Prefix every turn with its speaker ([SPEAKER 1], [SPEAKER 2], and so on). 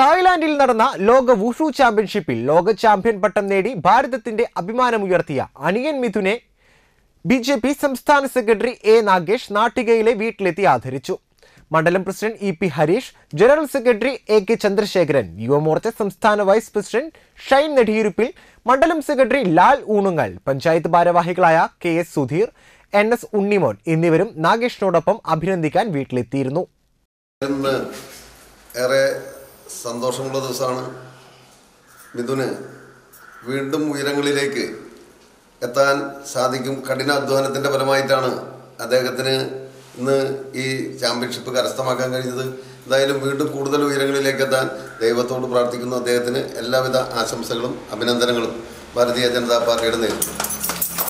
[SPEAKER 1] തായ്ലാന്റിൽ നടന്ന ലോക വുഷു ചാമ്പ്യൻഷിപ്പിൽ ലോക ചാമ്പ്യൻ പട്ടം നേടി ഭാരതത്തിന്റെ അഭിമാനമുയർത്തിയ അണിയൻ മിഥുനെ ബി ജെ പി സംസ്ഥാന സെക്രട്ടറി എ നാഗേഷ് നാട്ടികയിലെ വീട്ടിലെത്തി ആദരിച്ചു മണ്ഡലം president E P Harish general secretary A K Chandrasekharan Yuvamorcha സംസ്ഥാന വൈസ് പ്രസിഡന്റ് ഷൈൻ നെടിയിരുപ്പിൽ മണ്ഡലം സെക്രട്ടറി ലാൽ ഊണുങ്ങൽ പഞ്ചായത്ത് ഭാരവാഹികളായ K S Sudheer N S Unnimon എന്നിവരും നാഗേഷിനോടൊപ്പം അഭിനന്ദിക്കാൻ വീട്ടിലെത്തിയിരുന്നു
[SPEAKER 2] ഇന്ന് ഏറെ സന്തോഷമുള്ള ദിവസമാണ് മിഥുന് വീണ്ടും ഉയരങ്ങളിലേക്ക് എത്താൻ സാധിക്കും കഠിനാധ്വാനത്തിൻ്റെ ഫലമായിട്ടാണ് അദ്ദേഹത്തിന് ഇന്ന് ഈ ചാമ്പ്യൻഷിപ്പ് കരസ്ഥമാക്കാൻ കഴിഞ്ഞത് എന്തായാലും വീണ്ടും കൂടുതൽ ഉയരങ്ങളിലേക്ക് എത്താൻ ദൈവത്തോട് പ്രാർത്ഥിക്കുന്നു അദ്ദേഹത്തിന് എല്ലാവിധ ആശംസകളും അഭിനന്ദനങ്ങളും ഭാരതീയ ജനതാ പാർട്ടിയുടെ നേതൃത്വം